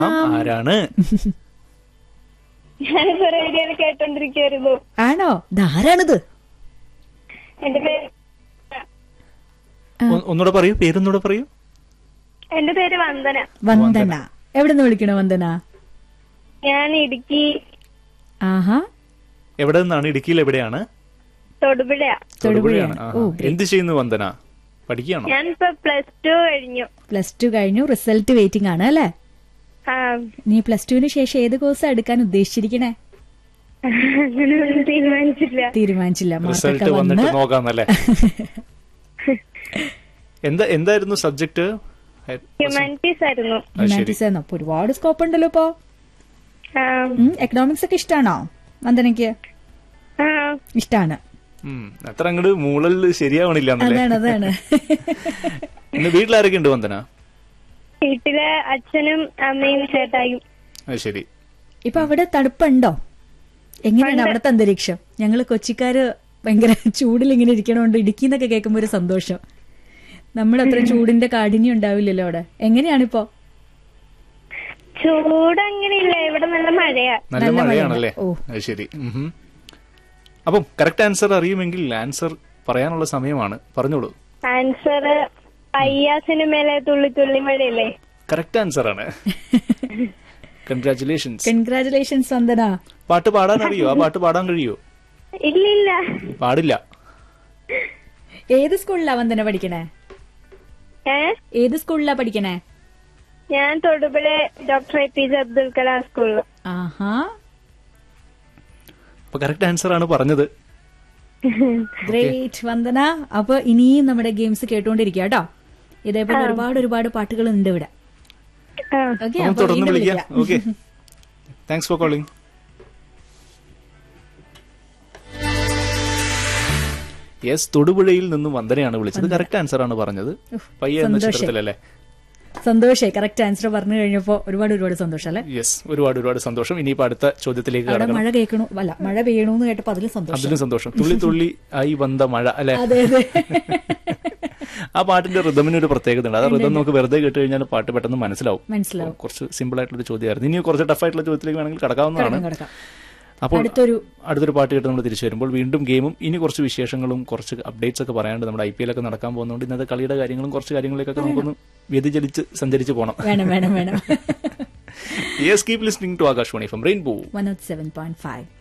ആ, ആരാണ് ഞാനിപ്പോ റേഡിയോയിൽ കേട്ടോണ്ടിരിക്കുവായിരുന്നു ആണോ ധാരാണിത് എന്റെ പേര് ഒ- ഒന്നുകൂടെ പറയൂ പേരൊന്നുകൂടെ പറയൂ എന്റെ പേര് വന്ദന വന്ദന എവിടെ നിന്ന് വിളിക്കണോ വന്ദന ഞാൻ ഇടുക്കി ആഹാ എവിടെ നിന്നാണ് ഇടുക്കിയിൽ എവിടെയാണ് തൊടുപുഴയാ തൊടുപുഴയാണ് തൊടുപുഴയാണ്. ആഹാ. ഓ, എന്ത് ചെയ്യുന്നു വന്ദന പഠിക്കുകയാണോ ഞാനിപ്പോ പ്ലസ് ടു കഴിഞ്ഞു പ്ലസ് ടു കഴിഞ്ഞു റിസൾട്ട് വെയിറ്റിംഗ് ആണ് അല്ലേ ആ നീ പ്ലസ് ടുവിന് ശേഷം ഏത് കോഴ്സ് എടുക്കാൻ ഉദ്ദേശിച്ചിരിക്കണേ അങ്ങനെയൊന്നും തീരുമാനിച്ചില്ല തീരുമാനിച്ചില്ല റിസൾട്ട് മാർക്കൊക്കെ വന്നിട്ട് വന്ന് നോക്കാന്നല്ലേ എന്താ എന്തായിരുന്നു സബ്ജക്ട് ഹ്യൂമാനിറ്റീസ് ആയിരുന്നു ഹ്യൂമാനിറ്റീസ് ആയിരുന്നു അപ്പൊ ഒരുപാട് സ്കോപ്പ് ഉണ്ടല്ലോ ഇപ്പോ ആ എക്കണോമിക്സ് ഒക്കെ ഇഷ്ടാണോ വന്ദനയ്ക്ക് ആ ഇഷ്ടാണ് അത്ര അങ്ങോട്ട് മൂളൽ ശരിയാവണില്ല എന്നല്ലേ അതാണ് അതാണ് ഇന്ന് വീട്ടിലാരൊക്കെ ഉണ്ട് വന്ദന വീട്ടിലെ അച്ഛനും അമ്മയും ചേട്ടായും അത് ശരി ഇപ്പൊ അവിടെ തണുപ്പുണ്ടോ എങ്ങനെയാണ് അവിടുത്തെ അന്തരീക്ഷം ഞങ്ങള് കൊച്ചിക്കാര് ഭയങ്കര ചൂടിൽ ഇങ്ങനെ ഇരിക്കണോണ്ട് ഇടുക്കിന്നൊക്കെ കേൾക്കുമ്പോ ഒരു സന്തോഷം നമ്മളത്ര ചൂടിന്റെ കാഠിന്യം ഉണ്ടാവില്ലല്ലോ അവിടെ എങ്ങനെയാണിപ്പോ ചൂട് അങ്ങനെയില്ല ഇവിടെ നല്ല മഴയാ നല്ല നല്ല മഴയാണല്ലേ മഴയാണ്. ഓ. അത് ശരി ഉഹും. അപ്പം കറക്റ്റ് ആൻസർ അറിയുമെങ്കിൽ ആൻസർ പറയാനുള്ള സമയമാണ് പറഞ്ഞോളൂ ആൻസർ പയ്യ സിനിമയിലെ തുള്ളി തുള്ളി മഴയില്ലേ കറക്റ്റ് ആൻസർ ആണ് കൺഗ്രാറ്റുലേഷൻസ് കൺഗ്രാചുലേഷൻസ് വന്ദന പാട്ട് പാടാൻ അറിയോ ആ പാട്ട് പാടാൻ കഴിയോ ഇല്ലില്ല പാടില്ല ഏത് സ്കൂളിലാ വന്ദന പഠിക്കണേ ഏ ഏത് സ്കൂളിലാ പഠിക്കണേ ഞാൻ Thodupuzha doctor A P J Abdul Kalam സ്കൂളിൽ ആഹാ അപ്പൊ കറക്റ്റ് ആൻസർ ആണ് പറഞ്ഞത് ഗ്രേറ്റ് വന്ദന അപ്പൊ ഇനിയും നമ്മുടെ ഗെയിംസ് കേട്ടോണ്ടിരിക്കുക കേട്ടോ ഇതേപോലെ ഒരുപാട് ഒരുപാട് പാട്ടുകൾ ഉണ്ട് ഇവിടെ ആ ഓക്കെ നമുക്ക് അപ്പൊ തുടർന്ന് വീണ്ടും വിളിക്കാം വിളിക്കാം okay thanks for calling yes തൊടുപുഴയിൽ നിന്നും വന്ദനയാണ് വിളിച്ചത് കറക്റ്റ് ആൻസർ ആണ് പറഞ്ഞത് പയ്യ എന്ന സന്തോഷം. ചിത്രത്തിലല്ലേ സന്തോഷായി കറക്റ്റ് ആൻസർ പറഞ്ഞു കഴിഞ്ഞപ്പോ ഒരുപാട് ഒരുപാട് സന്തോഷം അല്ലെ യെസ് ഒരുപാട് ഒരുപാട് സന്തോഷം ഇനിയിപ്പോ അടുത്ത ചോദ്യത്തിലേക്ക് അവിടെ കടക്കണം മഴ കേൾക്കണു അല്ല മഴ പെയ്യണൂന്ന് കേട്ടപ്പോ അതിലും സന്തോഷം അതിലും സന്തോഷം തുള്ളി തുള്ളി ആയി വന്ന മഴ അല്ലെ അതെ അതെ ആ പാട്ടിന്റെ റിതമിന് ഒരു പ്രത്യേകത ഉണ്ട് ആ റിതം നമുക്ക് വെറുതെ കേട്ട് കഴിഞ്ഞാൽ പാട്ട് പെട്ടെന്ന് മനസ്സിലാവും മനസ്സിലാവും കുറച്ച് സിമ്പിൾ ആയിട്ടുള്ള ചോദ്യമായിരുന്നു ഇനി കുറച്ച് ടഫ് ആയിട്ടുള്ള ചോദ്യത്തിലേക്ക് വേണമെങ്കിൽ കടക്കാവുന്നതാണ് കിടക്കാം കിടക്കാം അപ്പോൾ അടുത്തൊരു അടുത്തൊരു പാട്ട് കേട്ട് നമ്മൾ തിരിച്ചു വരുമ്പോൾ വീണ്ടും ഗെയിമും ഇനി കുറച്ച് വിശേഷങ്ങളും കുറച്ച് അപ്ഡേറ്റ്സ് ഒക്കെ പറയാണ്ട് നമ്മുടെ ഐ പി എൽ ഒക്കെ നടക്കാൻ പോകുന്നതുകൊണ്ട് ഇന്നത്തെ കളിയുടെ കാര്യങ്ങളും കുറച്ച് കാര്യങ്ങളിലേക്കൊക്കെ നമുക്കൊന്ന് വ്യതിചലിച്ച് സഞ്ചരിച്ച് പോകണം വേണം വേണം വേണം yes keep listening to Akashvani from rainbow one nought seven point five